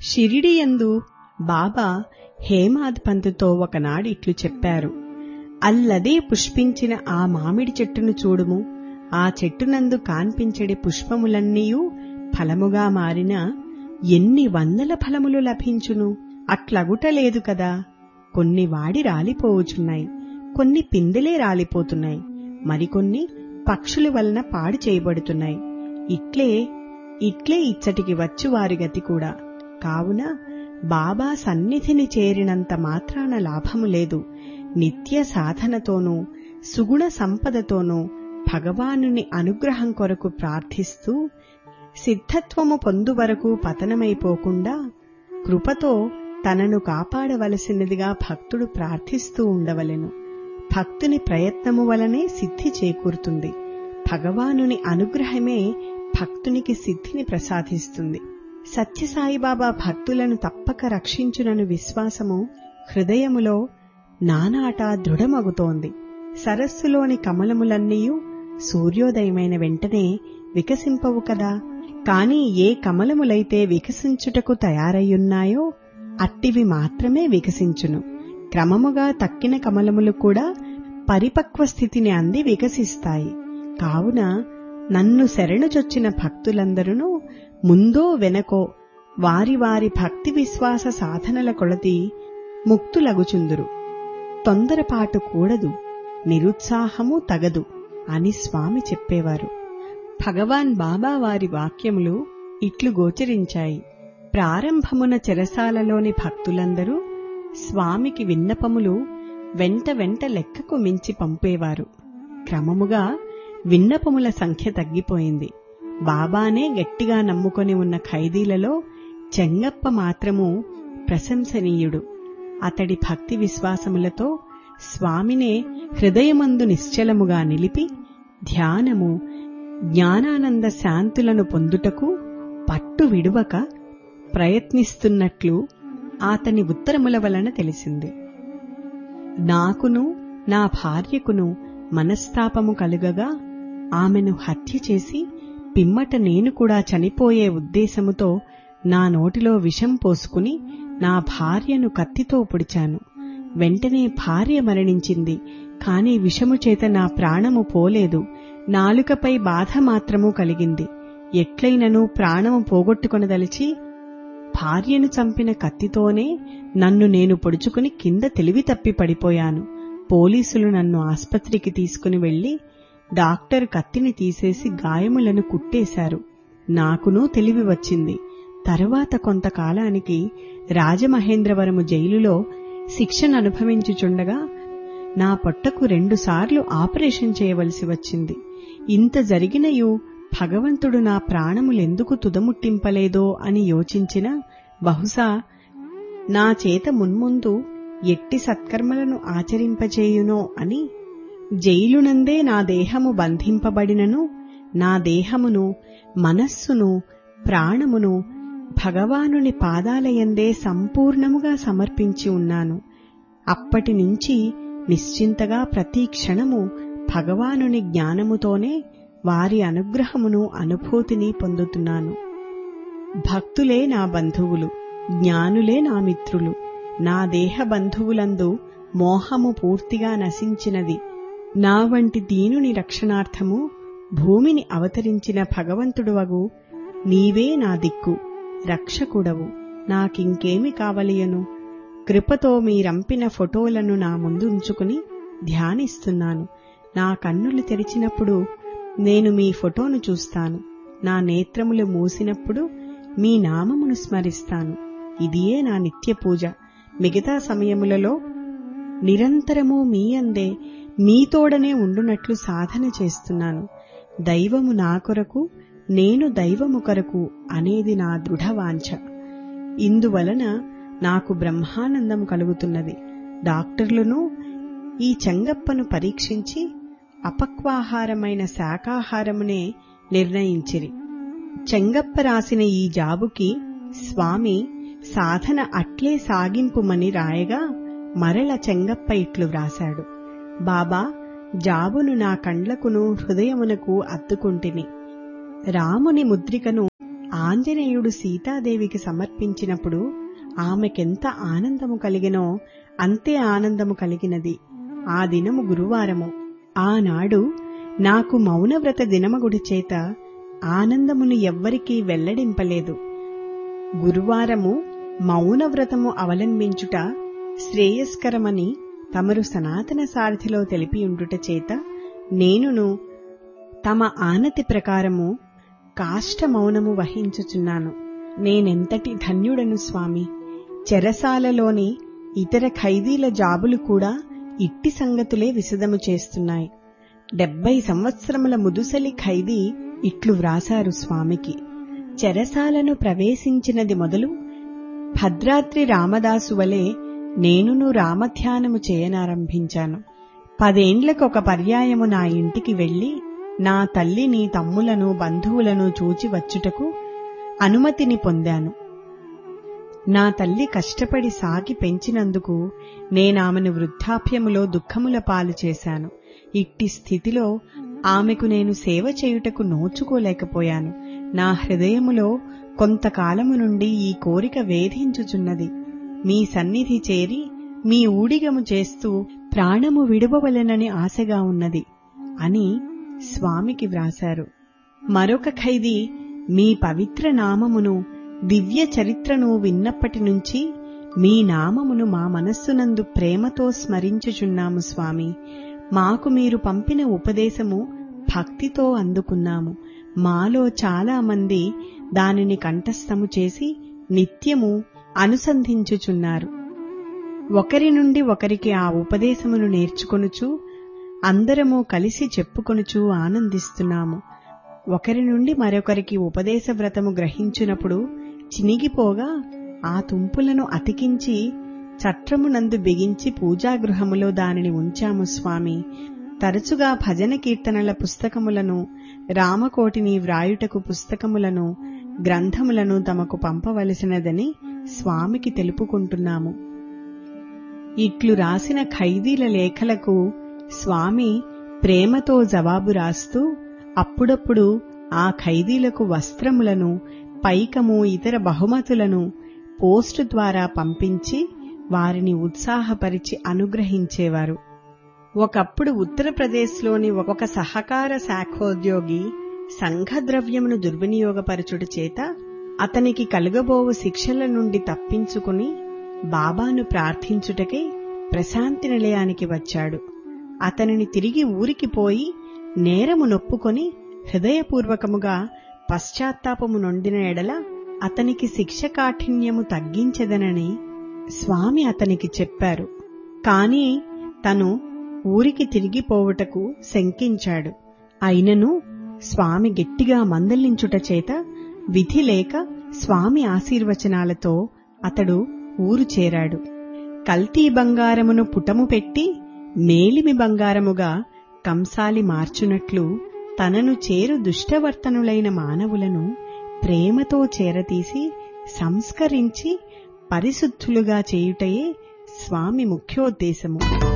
షిరిడియందు బాబా హేమాద్ పంతుతో ఒకనాడు ఇట్లు చెప్పారు అల్లదే పుష్పించిన ఆ మామిడి చెట్టును చూడుము ఆ చెట్టునందు కాన్పించడి పుష్పములన్నీయూ ఫలముగా మారిన ఎన్ని వందల ఫలములు లభించును అట్లగుటలేదు కదా కొన్ని వాడి రాలిపోవుచున్నాయి కొన్ని పిందెలే రాలిపోతున్నాయి మరికొన్ని పక్షుల వలన పాడు చేయబడుతున్నాయి ఇట్లే ఇట్లే ఇచ్చటికి వచ్చు వారి గతి కూడా కావున బాబా సన్నిధిని చేరినంత మాత్రాన లాభము లేదు నిత్య సాధనతోనూ సుగుణ సంపదతోనూ భగవానుని అనుగ్రహం కొరకు ప్రార్థిస్తూ సిద్ధత్వము పొందు వరకు పతనమైపోకుండా కృపతో తనను కాపాడవలసినదిగా భక్తుడు ప్రార్థిస్తూ ఉండవలెను భక్తుని ప్రయత్నము వలనే సిద్ధి చేకూరుతుంది భగవానుని అనుగ్రహమే భక్తునికి సిద్ధిని ప్రసాదిస్తుంది సత్యసాయిబాబా భక్తులను తప్పక రక్షించునను విశ్వాసము హృదయములో నానాటా దృఢమగుతోంది సరస్సులోని కమలములన్నీయూ సూర్యోదయమైన వెంటనే వికసింపవు కదా కాని ఏ కమలములైతే వికసించుటకు తయారయ్యున్నాయో అట్టివి మాత్రమే వికసించును క్రమముగా తక్కిన కమలములు కూడా పరిపక్వ స్థితిని అంది వికసిస్తాయి కావున నన్ను శరణుచొచ్చిన భక్తులందరూ ముందో వెనకో వారి వారి భక్తి విశ్వాస సాధనల కొలతి ముక్తులగుచుందురు తొందరపాటు కూడదు నిరుత్సాహము తగదు అని స్వామి చెప్పేవారు భగవాన్ బాబా వారి వాక్యములు ఇట్లు గోచరించాయి ప్రారంభమున చెరసాలలోని భక్తులందరూ స్వామికి విన్నపములు వెంట వెంట లెక్కకు మించి పంపేవారు క్రమముగా విన్నపముల సంఖ్య తగ్గిపోయింది బాబానే గట్టిగా నమ్ముకొని ఉన్న ఖైదీలలో చెంగప్ప మాత్రము ప్రశంసనీయుడు అతడి భక్తి విశ్వాసములతో స్వామినే హృదయమందు నిశ్చలముగా నిలిపి ధ్యానము జ్ఞానానంద శాంతులను పొందుటకు పట్టు విడువక ప్రయత్నిస్తున్నట్లు అతని ఉత్తరముల వలన తెలిసింది నాకును నా భార్యకును మనస్తాపము కలుగగా ఆమెను హత్య చేసి పిమ్మట నేను కూడా చనిపోయే ఉద్దేశముతో నా నోటిలో విషం పోసుకుని నా భార్యను కత్తితో పొడిచాను వెంటనే భార్య మరణించింది కాని విషము చేత నా ప్రాణము పోలేదు నాలుకపై బాధ మాత్రము కలిగింది ఎట్లైనను ప్రాణము పోగొట్టుకొనదలిచి భార్యను చంపిన కత్తితోనే నన్ను నేను పొడుచుకుని కింద తెలివి తప్పి పడిపోయాను పోలీసులు నన్ను ఆస్పత్రికి తీసుకుని వెళ్లి డాక్టర్ కత్తిని తీసేసి గాయములను కుట్టేశారు నాకునూ తెలివి వచ్చింది తరువాత కొంతకాలానికి రాజమహేంద్రవరము జైలులో శిక్షణ అనుభవించుచుండగా నా పొట్టకు రెండుసార్లు ఆపరేషన్ చేయవలసి వచ్చింది ఇంత జరిగినయు భగవంతుడు నా ప్రాణములెందుకు తుదముట్టింపలేదో అని యోచించిన బహుశా నా చేత మున్ముందు ఎట్టి సత్కర్మలను ఆచరింపచేయునో అని జైలునందే నా దేహము బంధింపబడినను నా దేహమును మనస్సును ప్రాణమును భగవానుని పాదాలయందే సంపూర్ణముగా సమర్పించి ఉన్నాను అప్పటినుంచి నిశ్చింతగా ప్రతి క్షణము భగవానుని జ్ఞానముతోనే వారి అనుగ్రహమును అనుభూతిని పొందుతున్నాను భక్తులే నా బంధువులు జ్ఞానులే నా మిత్రులు నా దేహ బంధువులందు మోహము పూర్తిగా నశించినది నా వంటి దీనుని రక్షణార్థము భూమిని అవతరించిన భగవంతుడువగు నీవే నా దిక్కు రక్షకుడవు నాకింకేమి కావలియను కృపతో మీరంపిన ఫోటోలను నా ముందుంచుకుని ధ్యానిస్తున్నాను నా కన్నులు తెరిచినప్పుడు నేను మీ ఫోటోను చూస్తాను నా నేత్రములు మూసినప్పుడు మీ నామమును స్మరిస్తాను ఇదియే నా నిత్య పూజ మిగతా సమయములలో నిరంతరము మీ అందే మీతోడనే ఉండునట్లు సాధన చేస్తున్నాను దైవము నా కొరకు నేను దైవము కొరకు అనేది నా దృఢవాంఛ ఇందువలన నాకు బ్రహ్మానందం కలుగుతున్నది డాక్టర్లను ఈ చెంగప్పను పరీక్షించి అపక్వాహారమైన శాకాహారమునే నిర్ణయించిరి చెంగప్ప రాసిన ఈ జాబుకి స్వామి సాధన అట్లే సాగింపుమని రాయగా మరల చెంగప్ప ఇట్లు వ్రాశాడు బాబా జాబును నా కండ్లకును హృదయమునకు అత్తుకుంటిని రాముని ముద్రికను ఆంజనేయుడు సీతాదేవికి సమర్పించినప్పుడు ఆమెకెంత ఆనందము కలిగినో అంతే ఆనందము కలిగినది ఆ దినము గురువారము ఆనాడు నాకు మౌనవ్రత దినమగుడి చేత ఆనందమును ఎవ్వరికీ వెల్లడింపలేదు గురువారము మౌనవ్రతము అవలంబించుట శ్రేయస్కరమని తమరు సనాతన సారథిలో తెలిపియుండుట చేత నేనును తమ ఆనతి ప్రకారము కాష్ట మౌనము వహించుచున్నాను నేనెంతటి ధన్యుడను స్వామి చెరసాలలోని ఇతర ఖైదీల జాబులు కూడా ఇట్టి సంగతులే విశదము చేస్తున్నాయి డెబ్బై సంవత్సరముల ముదుసలి ఖైదీ ఇట్లు వ్రాసారు స్వామికి చెరసాలను ప్రవేశించినది మొదలు భద్రాద్రి రామదాసు వలె నేనును రామధ్యానము చేయనారంభించాను పదేండ్లకొక పర్యాయము నా ఇంటికి వెళ్లి నా తల్లిని తమ్ములను బంధువులను చూచి వచ్చుటకు అనుమతిని పొందాను నా తల్లి కష్టపడి సాగి పెంచినందుకు నేనామెను వృద్ధాప్యములో దుఃఖముల పాలు చేశాను ఇట్టి స్థితిలో ఆమెకు నేను సేవ చేయుటకు నోచుకోలేకపోయాను నా హృదయములో కొంతకాలము నుండి ఈ కోరిక వేధించుచున్నది మీ సన్నిధి చేరి మీ ఊడిగము చేస్తూ ప్రాణము విడువవలెనని ఆశగా ఉన్నది అని స్వామికి వ్రాశారు మరొక ఖైదీ మీ పవిత్ర నామమును దివ్య చరిత్రను విన్నప్పటి నుంచి మీ నామమును మా మనస్సునందు ప్రేమతో స్మరించుచున్నాము స్వామి మాకు మీరు పంపిన ఉపదేశము భక్తితో అందుకున్నాము మాలో చాలా మంది దానిని కంఠస్థము చేసి నిత్యము అనుసంధించుచున్నారు ఒకరి నుండి ఒకరికి ఆ ఉపదేశమును నేర్చుకొనుచు అందరము కలిసి చెప్పుకొనుచు ఆనందిస్తున్నాము ఒకరి నుండి మరొకరికి ఉపదేశ వ్రతము గ్రహించినప్పుడు చినిగిపోగా ఆ తుంపులను అతికించి చట్రమునందు బిగించి పూజాగృహములో దానిని ఉంచాము స్వామి తరచుగా భజన కీర్తనల పుస్తకములను రామకోటిని వ్రాయుటకు పుస్తకములను గ్రంథములను తమకు పంపవలసినదని స్వామికి తెలుపుకుంటున్నాము ఇట్లు రాసిన ఖైదీల లేఖలకు స్వామి ప్రేమతో జవాబు రాస్తూ అప్పుడప్పుడు ఆ ఖైదీలకు వస్త్రములను పైకము ఇతర బహుమతులను పోస్టు ద్వారా పంపించి వారిని ఉత్సాహపరిచి అనుగ్రహించేవారు ఒకప్పుడు ఉత్తరప్రదేశ్లోని ఒక సహకార శాఖోద్యోగి సంఘద్రవ్యమును దుర్వినియోగపరచుట చేత అతనికి కలుగబోవు శిక్షల నుండి తప్పించుకుని బాబాను ప్రార్థించుటకై ప్రశాంతి నిలయానికి వచ్చాడు అతనిని తిరిగి ఊరికి పోయి నేరము నొప్పుకొని హృదయపూర్వకముగా పశ్చాత్తాపము నొందిన ఎడల అతనికి శిక్ష కాఠిన్యము తగ్గించదనని స్వామి అతనికి చెప్పారు కాని తను ఊరికి తిరిగిపోవుటకు శంకించాడు అయినను స్వామి గట్టిగా మందలించుట చేత విధి లేక స్వామి ఆశీర్వచనాలతో అతడు ఊరు చేరాడు కల్తీ బంగారమును పుటము పెట్టి మేలిమి బంగారముగా కంసాలి మార్చునట్లు తనను చేరు దుష్టవర్తనులైన మానవులను ప్రేమతో చేరతీసి సంస్కరించి పరిశుద్ధులుగా చేయుటయే స్వామి ముఖ్యోద్దేశము